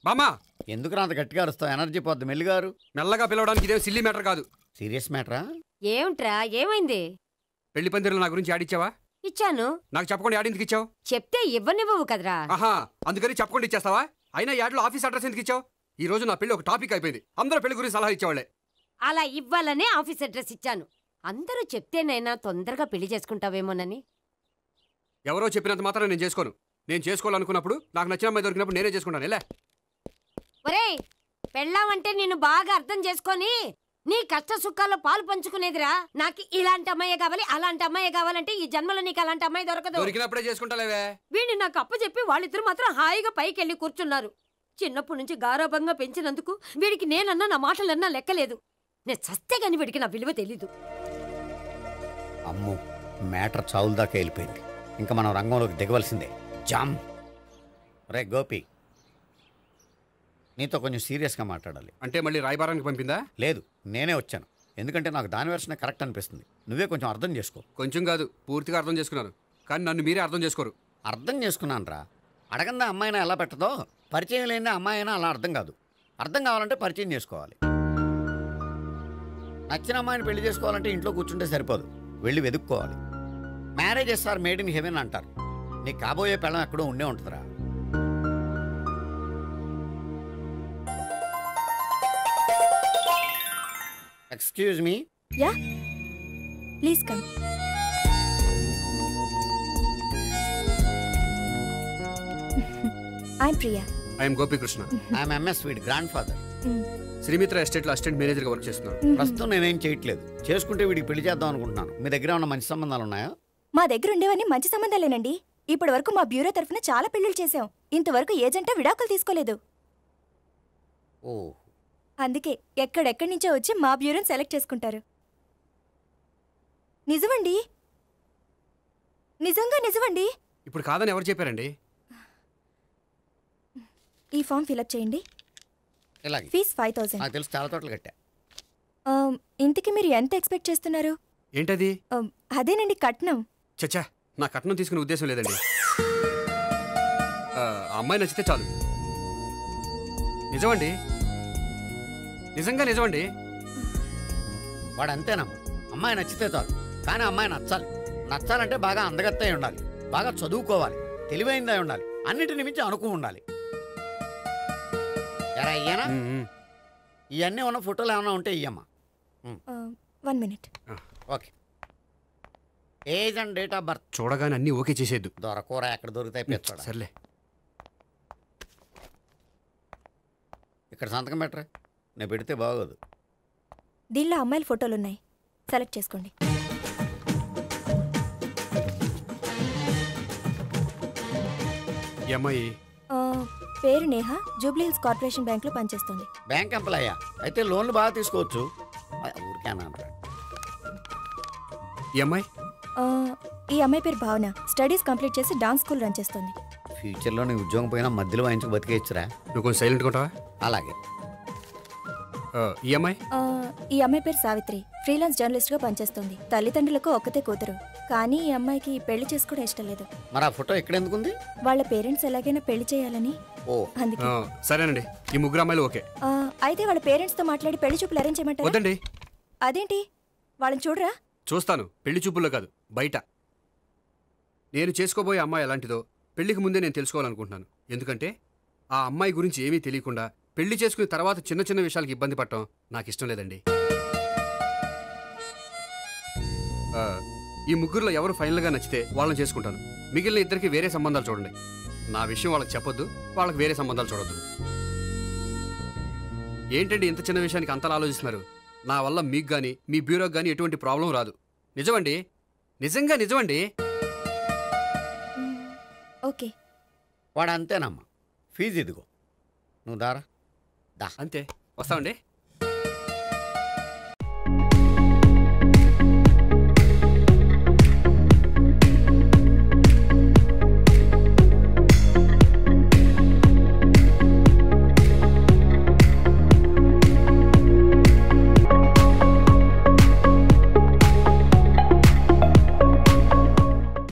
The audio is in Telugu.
బామ్మా ఎందుకు అంత గట్టిగా అరుస్తావు ఎనర్జీ పోద్ది మెల్లిగారు మెల్లగా పిలవడానికి ఇదేం సిల్లీ మ్యాటర్ కాదు సీరియస్ మ్యాటరా ఏమిట్రా ఏమైంది పెళ్లి పందిరిలో నా గురించి యాడిచ్చావా ఇచ్చాను నాకు చెప్పకుండా యాడిందుకు ఇచ్చావు చెప్తే ఇవ్వనివ్వవు కదరా ఆహా అందుకని చెప్పకుండా ఇచ్చేస్తావా అయినా యాడ్లో ఆఫీస్ అడ్రస్ ఎందుకు ఇచ్చావు ఈ రోజు నా పెళ్లి ఒక టాపిక్ అయిపోయింది అందరూ పెళ్లి గురించి సలహా ఇచ్చేవాళ్ళే అలా ఇవ్వాలనే ఆఫీస్ అడ్రస్ ఇచ్చాను అందరూ చెప్తేనైనా తొందరగా పెళ్లి చేసుకుంటావేమోనని ఎవరో చెప్పినంత మాత్రం నేను చేసుకోను నేను చేసుకోవాలనుకున్నప్పుడు నాకు నచ్చిన అమ్మాయి దొరికినప్పుడు నేనే చేసుకుంటాను ఎలా ఒరేయ్ పెళ్ళామంటే నిన్ను బాగా అర్థం చేసుకొని నీ కష్ట సుఖాల్లో పాలు పంచుకునేదిరా నాకు ఇలాంటి అమ్మాయి కావాలి అలాంటి అమ్మాయి కావాలంటే ఈ జన్మలో నీకు అలాంటి అమ్మాయి దొరకదు దొరికినప్పుడే చేసుకుంటాలేవే వీడిని నాకు అప్పచెప్పి వాళ్ళిద్దరు మాత్రం హాయిగా పైకి వెళ్ళి కూర్చున్నారు చిన్నప్పటి నుంచి గారాభంగా పెంచినందుకు వీడికి నేనన్నా నా మాటలన్నా లెక్కలేదు నేను చస్తే గాని వీడికి నా విలువ తెలీదు అమ్ము మ్యాటర్ చావుల దాకా వెళ్ళిపోయింది ఇంకా మనం రంగంలోకి దిగవలసిందే జామ్ రే గోపి నీతో కొంచెం సీరియస్గా మాట్లాడాలి అంటే మళ్ళీ రాయబారానికి పంపిందా లేదు నేనే వచ్చాను ఎందుకంటే నాకు దాని వెర్షనే కరెక్ట్ అనిపిస్తుంది నువ్వే కొంచెం అర్థం చేసుకో కొంచెం కాదు పూర్తిగా అర్థం చేసుకున్నాను కానీ నన్ను మీరే అర్థం చేసుకోరు అర్థం చేసుకున్నాను రా అడగందా అమ్మాయినా ఎలా పెట్టదో పరిచయం లేని అమ్మాయి అయినా అలా అర్థం కాదు అర్థం కావాలంటే పరిచయం చేసుకోవాలి నచ్చిన అమ్మాయిని పెళ్లి చేసుకోవాలంటే ఇంట్లో కూర్చుంటే సరిపోదు వెళ్ళి వెతుక్కోవాలి marriages are made in heaven అంటారు నీకు కాబోయే పెళ్ళం ఎక్కడో ఉండే ఉంటుందిరా excuse me yeah please come I'm Priya I'm Gopikrishna I'm MS వీడ్ గ్రాండ్ ఫాదర్ శ్రీమిత్ర ఎస్టేట్లో అసిస్టెంట్ మేనేజర్గా వర్క్ చేస్తున్నాను ప్రస్తుతం నేనేం చేయట్లేదు చేసుకుంటే వీడికి పెళ్లి చేద్దాం అనుకుంటున్నాను మీ దగ్గర ఉన్న మంచి సంబంధాలు ఉన్నాయా మా దగ్గర ఉండేవన్నీ మంచి సంబంధాలేనండి ఇప్పటి వరకు మా బ్యూరో తరఫున చాలా పెళ్లిళ్ళు చేశాం ఇంతవరకు ఏజెంటా విడాకులు తీసుకోలేదు ఓ అందుకే ఎక్కడెక్కడి నుంచో వచ్చి మా బ్యూరోని సెలెక్ట్ చేసుకుంటారు నిజమండి నిజంగా నిజమండి ఇప్పుడు కాదని ఎవరు చెప్పారండి ఈ ఫామ్ ఫిలప్ చేయండి ఇలాగే ఫీజ్ ఫైవ్ థౌసండ్ నాకు తెలుసు చాలా తోటలు కట్టా ఇంతకీ మీరు ఎంత ఎక్స్పెక్ట్ చేస్తున్నారు ఏంటది Um, అదేనండి కట్నం చచ్చా నా కట్నం తీసుకునే ఉద్దేశం లేదండి ఆ, ఆ అమ్మాయి నచ్చితే చాలు నిజమండి నిజంగా నిజమండి వాడు అంతేనమ్మా అమ్మాయి నచ్చితే చాలు కానీ అమ్మాయి నచ్చాలి నచ్చాలంటే బాగా అందగత్తే ఉండాలి బాగా చదువుకోవాలి తెలివైందే ఉండాలి అన్నిటిని మించి అనుకు ఉండాలి ఎరా ఇయ్యనా ఉమ్, ఉమ్. ఇవన్నీ ఉన్న ఫోటోలు ఏమైనా ఉంటే ఇయ్యమ్మా one minute okay age and date of birth చూడగానే అన్నీ ఓకే చేసేద్దు దొరకూర ఎక్కడ దొరుకుతాయి పెచ్చోడా సర్లే ఇక్కడ సంతకం పెట్టరా నేను పెడితే బాగోదు దీనిలో అమ్మాయిల ఫోటోలు ఉన్నాయి సెలెక్ట్ చేసుకోండి ఈ అమ్మాయి ఆ, పేరు నేహ జూబ్లీ హిల్స్ కార్పొరేషన్ బ్యాంక్లో పనిచేస్తుంది బ్యాంక్ ఎంప్లాయా అయితే లోన్లు బాగా తీసుకోవచ్చు ఆ, ఊరికే అన్నా అంటాడు. ఈ అమ్మాయి ఆ, ఈ అమ్మాయి పేరు భావన స్టడీస్ కంప్లీట్ చేసి డాన్స్ స్కూల్ రన్ చేస్తుంది ఫ్యూచర్లో నీ ఉద్యోగం పోయినా మధ్యలో వాయించుకు బతికేయచ్చురా నువ్వు కొంచెం సైలెంట్ ఉంటావా అలాగే ఆ, ఈ అమ్మాయి ఆ, ఈ అమ్మాయి పేరు సావిత్రి ఫ్రీలాన్స్ జర్నలిస్ట్గా పనిచేస్తుంది తల్లిదండ్రులకు ఒక్కతే కూతురు కానీ ఈ అమ్మాయికి పెళ్లి చేసుకోవడం ఇష్టం లేదు మరి ఆ ఫోటో ఎక్కడ ఎందుకుంది వాళ్ళ పేరెంట్స్ ఎలాగైనా పెళ్లి చేయాలని ఓ అందుకే ఆ, సరేనండి ఈ ముగ్గురు అమ్మాయిలు ఓకే ఆ, అయితే వాళ్ళ పేరెంట్స్తో మాట్లాడి పెళ్లి చూపులు అరేంజ్ చేయమంటారా వద్దండి అదేంటి వాళ్ళని చూడరా చూస్తాను పెళ్లి చూపుల్లో కాదు బయట నేను చేసుకోబోయే అమ్మాయి ఎలాంటిదో పెళ్లికి ముందే నేను తెలుసుకోవాలనుకుంటున్నాను ఎందుకంటే ఆ అమ్మాయి గురించి ఏమీ తెలియకుండా పెళ్లి చేసుకున్న తర్వాత చిన్న చిన్న విషయాలకు ఇబ్బంది పడటం నాకు ఇష్టం లేదండి ఆ, ఈ ముగ్గురులో ఎవరు ఫైనల్గా నచ్చితే వాళ్ళని చేసుకుంటాను మిగిలిన ఇద్దరికి వేరే సంబంధాలు చూడండి నా విషయం వాళ్ళకి చెప్పొద్దు వాళ్ళకి వేరే సంబంధాలు చూడొద్దు ఏంటండి ఇంత చిన్న విషయానికి అంతలా ఆలోచిస్తున్నారు నా వల్ల మీకు కానీ మీ బ్యూరోకి కానీ ఎటువంటి ప్రాబ్లం రాదు నిజమండి నిజంగా నిజమండి ఓకే వాడు అంతేనమ్మా ఫీజు ఇదిగో నువ్వు దారా అంతే వస్తామండి